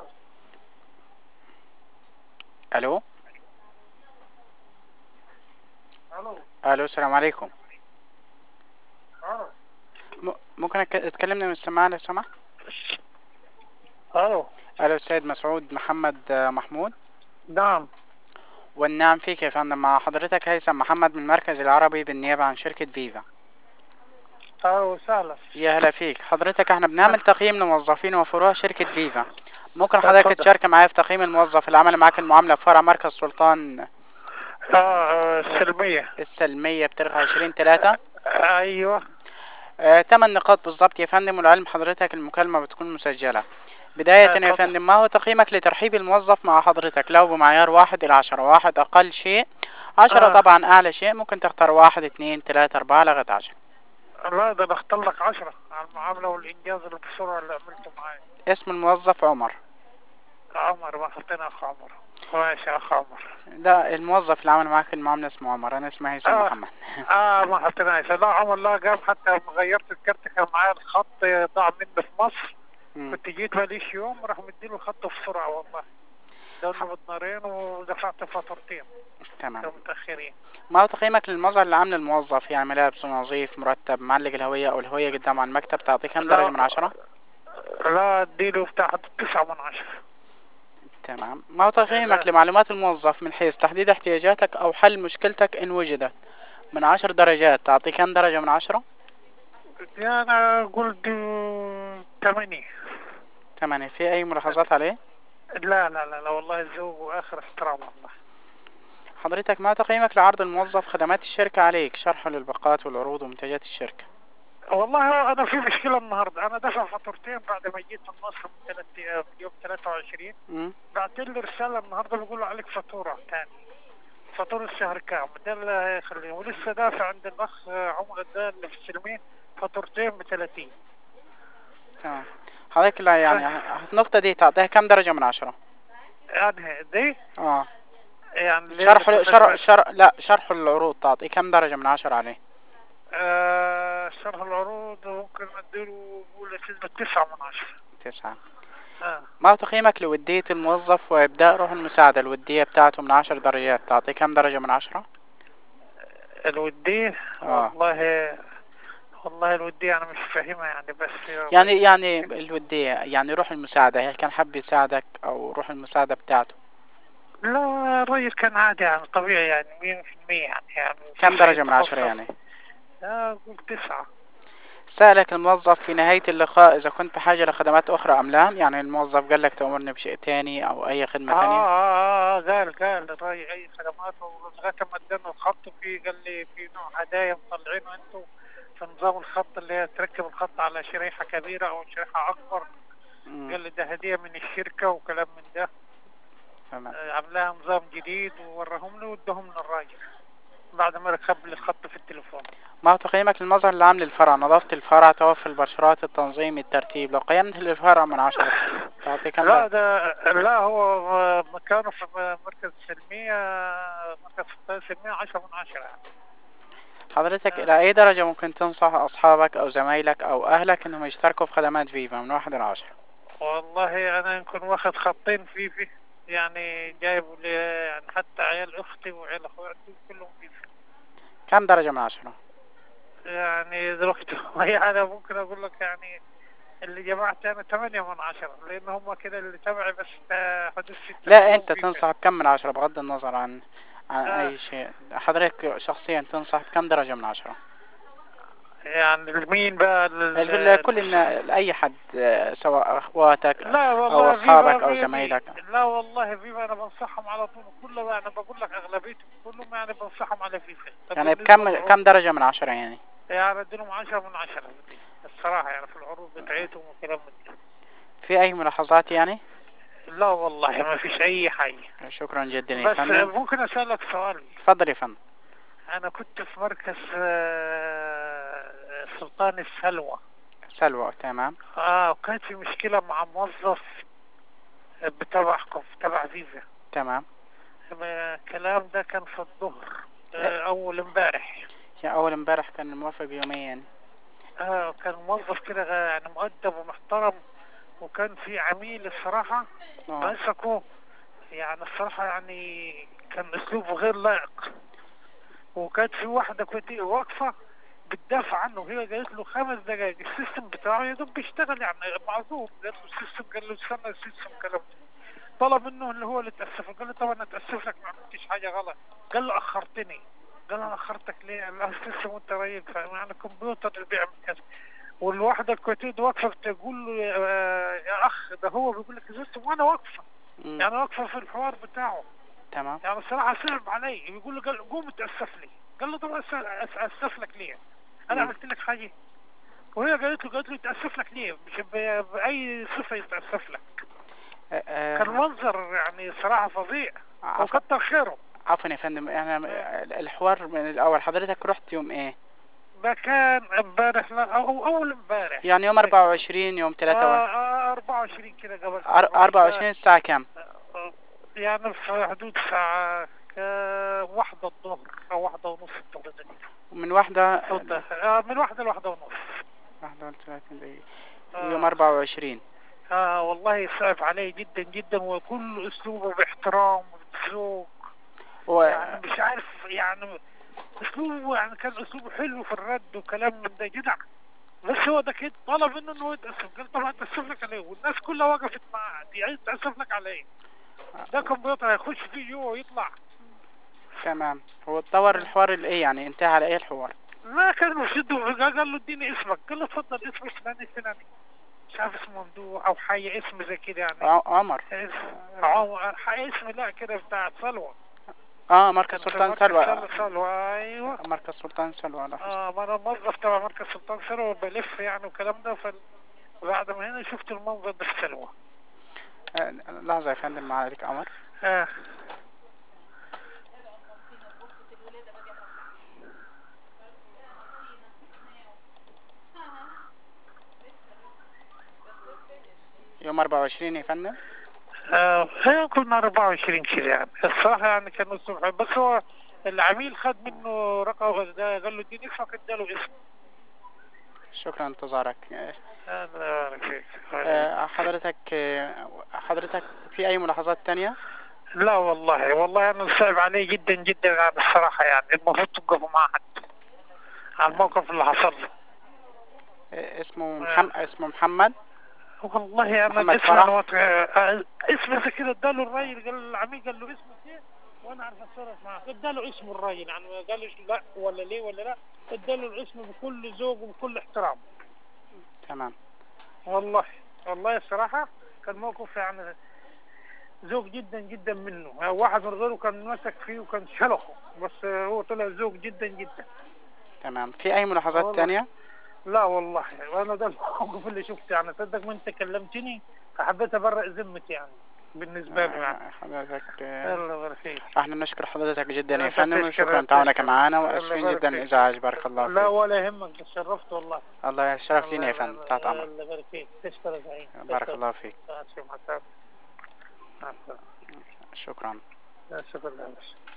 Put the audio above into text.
الو الو الو السلام عليكم اه م- ممكن أك- تكلمني من السماعة لو سمحت الو الو السيد مسعود محمد آه، محمود نعم والنعم فيك يا فندم مع حضرتك هيثم محمد من المركز العربي بالنيابة عن شركة فيفا اهلا وسهلا يا هلا فيك حضرتك احنا بنعمل تقييم لموظفين وفروع شركة فيفا ممكن حضرتك اتفضل. تشارك معايا في تقييم الموظف اللي عمل معاك المعاملة في فرع مركز سلطان اه آه، سلمية السلمية بتاريخ عشرين تلاتة ايوه آه، تمن نقاط بالظبط يا فندم ولعلم حضرتك المكالمة بتكون مسجلة بداية آه، يا اتفضل. فندم ما هو تقييمك لترحيب الموظف مع حضرتك لو بمعيار واحد إلى عشرة واحد أقل شيء عشرة آه. طبعا أعلى شيء ممكن تختار واحد اتنين تلاتة أربعة لغاية عشرة لا ده انا اختار لك عشرة على المعاملة والانجاز اللي بسرعة اللي عملته معايا اسم الموظف عمر عمر ما حطينا اخ عمر ماشي يا اخ عمر لا الموظف اللي عمل معاك المعاملة اسمه عمر أنا اسمي هيثم آه. محمد اه ما حطيناش لا عمر لا قام حتى لما غيرت الكارت كان معايا الخط ضاع مني في مصر مم. كنت جيت ماليش يوم راح مديله الخط بسرعة والله دولنا بدنارين ودفعت فاتورتين تمام كانوا متأخرين ما هو تقييمك للمظهر العام للموظف يعني ملابسه نظيف مرتب معلق الهوية أو الهوية قدام على المكتب تعطيه كم لا. درجة من عشرة؟ لا اديله بتاع تسعة من عشرة تمام ما هو تقييمك لا. لمعلومات الموظف من حيث تحديد احتياجاتك أو حل مشكلتك إن وجدت من عشر درجات تعطيه كم درجة من عشرة؟ يعني انا قلت ثمانية تمانية في أي ملاحظات عليه؟ لا لا لا لا والله الذوق واخر احترام والله حضرتك ما تقييمك لعرض الموظف خدمات الشركة عليك شرحه للباقات والعروض ومنتجات الشركة والله هو انا في مشكلة النهاردة انا دافع فاتورتين بعد ما جيت من مصر من ثلاث ايام يوم 23 مم. بعت لي رسالة النهاردة بيقولوا عليك فاتورة تاني فاتورة الشهر كام ده اللي هيخليني ولسه دافع عند الاخ عمر ده اللي في السلمين فاتورتين ب 30 تمام حضرتك لا يعني النقطة دي تعطيها كم درجة من عشرة؟ يعني دي اه يعني ليه شرح بتبقى- شرح شرح لا شرح العروض تعطيه كم درجة من عشرة عليه؟ آه شرح العروض ممكن اديله قول كلمة تسعة من عشرة تسعة آه. ما هو تقييمك لودية الموظف وإبداء روح المساعدة الودية بتاعته من عشر درجات تعطيه كم درجة من عشرة؟ الودية آه. والله والله الودية أنا مش فاهمها يعني بس يعني يعني الودية يعني روح المساعدة هل كان حب يساعدك أو روح المساعدة بتاعته لا الرجل كان عادي يعني طبيعي يعني مية في المية يعني, يعني كم مفيش درجة أي من عشرة تخصص. يعني؟ آه قول تسعة سألك الموظف في نهاية اللقاء إذا كنت بحاجة لخدمات أخرى أم لا يعني الموظف قال لك تأمرني بشيء تاني أو أي خدمة آه, تانية آه, آه قال قال الراجل أي خدمات ولغاية ما ادانا الخط في قال لي في نوع هدايا مطلعينه أنتوا في نظام الخط اللي هي تركب الخط على شريحة كبيرة أو شريحة أكبر مم، قال لي ده هدية من الشركة وكلام من ده تمام آه، عاملاها نظام جديد ووراهم لي واداهم للراجل بعد ما ركب لي الخط في التليفون ما هو تقييمك للمظهر العام للفرع نظافة الفرع توفر البرشرات التنظيم الترتيب لو قيمت للفرع من عشرة تعطيه كم لا درجة؟ ده لا هو مكانه في مركز السلمية مركز السلمية عشرة من عشرة يعني. حضرتك إلى أي درجة ممكن تنصح أصحابك أو زمايلك أو أهلك إنهم يشتركوا في خدمات فيفا من واحد إلى عشرة؟ والله أنا يمكن واخد خطين فيفي يعني جايب لي يعني حتى عيال أختي وعيال أخواتي كلهم فيفي كم درجة من عشرة؟ يعني دلوقتي يعني ممكن أقول لك يعني اللي جمعت أنا ثمانية من عشرة لأن هم كده اللي تبعي بس تا- حدود ستة لا كلهم أنت فيفي. تنصح بكم من عشرة بغض النظر عن عن آه. أي شيء حضرتك شخصيا تنصح بكم درجة من عشرة؟ يعني لمين بقى لل- ال- كل النا- لأي حد آه، سواء أخواتك لا والله أو فيفا أصحابك أو فيفا- زمايلك لا والله فيفا انا بنصحهم على طول كله انا بقول لك اغلبيتهم كلهم يعني بنصحهم على فيفا طب يعني بالنسبة بكم للعروض، كم درجة من عشرة يعني؟ يعني اديلهم 10 من 10 الصراحه يعني في العروض بتاعتهم وكلام من ده في أي ملاحظات يعني؟ لا والله ما فيش اي حاجه شكرا جدا يا بس فندم ممكن اسالك سؤال اتفضل يا فندم انا كنت في مركز آه، سلطان السلوى سلوى تمام اه وكانت في مشكله مع موظف بتبعكم تبع فيفا تمام الكلام ده كان في الظهر آه، اول امبارح يا أول امبارح كان موافق يوميا اه كان موظف كده غ- يعني مؤدب ومحترم وكان في عميل الصراحة اه مسكه يعني الصراحة يعني كان أسلوبه غير لائق وكانت في واحدة كويتية واقفة بتدافع عنه هي قالت له خمس دقايق السيستم بتاعه يا دوب بيشتغل يعني معذور قالت له السيستم قال له استنى السيستم كلام طلب منه اللي هو اللي تأسف قال له طبعا أنا أتأسف لك ما عملتش حاجة غلط قال له أخرتني قال له أنا أخرتك ليه؟ قال له السيستم وأنت رايق يعني الكمبيوتر اللي بيعمل كذا والواحدة الكويتية دي واقفة بتقول له يا, يا أخ ده هو بيقول لك السيستم وأنا واقفة مم. يعني واقفة في الحوار بتاعه تمام يعني الصراحة صعب علي يقول له قال قوم تأسف لي قال له طب أس- أس- أسف لك ليه؟ أنا مم. عملت لك حاجة وهي قالت له قالت له تأسف لك ليه؟ مش ب- بأي صفة يتأسف لك آه، آه، كان منظر يعني صراحة فظيع عفوا وكتر خيره عفوا يا فندم انا الحوار من الاول حضرتك رحت يوم ايه ده كان امبارح لا أو أول امبارح يعني يوم 24 يوم 3 آه آه 24 كده قبل 24 الساعة كام آه، يعني في حدود ساعة ك- واحدة الظهر أو واحدة ونص الظهر ده. من واحدة أو ده. آه، من واحدة لواحدة ونص واحدة وثلاثين دقيقة آه. يوم 24 آه والله صعب علي جدا جدا وكل اسلوبه باحترام وبذوق و... يعني مش عارف يعني اسلوبه يعني كان اسلوبه حلو في الرد وكلام من ده جدع بس هو ده كده طلب منه انه يتاسف قال طبعا اتاسف لك عليه والناس كلها وقفت معاه دي عايز تاسف لك عليه ده كمبيوتر هيخش فيه جوه ويطلع تمام هو اتطور الحوار الايه يعني انتهى على ايه الحوار ما كان مشده قال له اديني اسمك قال له اتفضل اسمي فلان الفلاني مش عارف اسمه ممدوح او حي اسم زي كده يعني ع- عمر اسم عمر حي اسم لا كده بتاع سلوى اه مركز سلطان مركز سلوى سل- سلوى ايوه مركز سلطان سلوى لا اه ما انا موظف تبع مركز سلطان سلوى وبلف يعني والكلام ده فال... بعد ما هنا شفت المنظر ده في سلوى آه، لحظة يا فندم معاليك قمر اه يوم 24 يا فندم آه، هي كنا 24 كده يعني الصراحة يعني كان الصبح بس هو العميل خد منه رقم ده قال له اديني اسمك اداله اسم شكرا انتظارك آه، الله يبارك فيك آه، حضرتك آه، حضرتك في اي ملاحظات تانية لا والله والله انا صعب علي جدا جدا يعني الصراحة يعني المفروض توقفوا مع حد على الموقف اللي حصل له آه، اسمه محمد اسمه محمد والله انا محمد اسم فرح؟ أنا وط- آه، اسم زي كده اداله الراجل قال العميل قال له اسمك ايه وانا عارف اتصرف معاه اداله اسم الراجل يعني ما قالش لا ولا ليه ولا لا اداله الاسم بكل ذوق وبكل احترام تمام والله والله الصراحة كان موقف يعني ذوق جدا جدا منه يعني واحد من غيره كان مسك فيه وكان شلخه بس هو طلع ذوق جدا جدا تمام في اي ملاحظات والله. تانية لا والله وانا ده الموقف اللي شفته يعني صدق ما انت كلمتني فحبيت ابرئ ذمتي يعني بالنسبة لي يعني آه، حضرتك آه، الله يبارك فيك احنا نشكر حضرتك جدا يا أنت فندم تشكر- وشكرا تعاونك تشكر. معنا الله واسفين يبارك جدا فيك. الازعاج بارك الله لا فيك ولا يهمك تشرفت والله الله يشرف لينا يا الله- فندم تحت امرك الله يبارك فيك تشكر يا زعيم بارك تشكر. الله فيك مع السلامة مع السلامة مع السلامة شكرا لا شكرا لك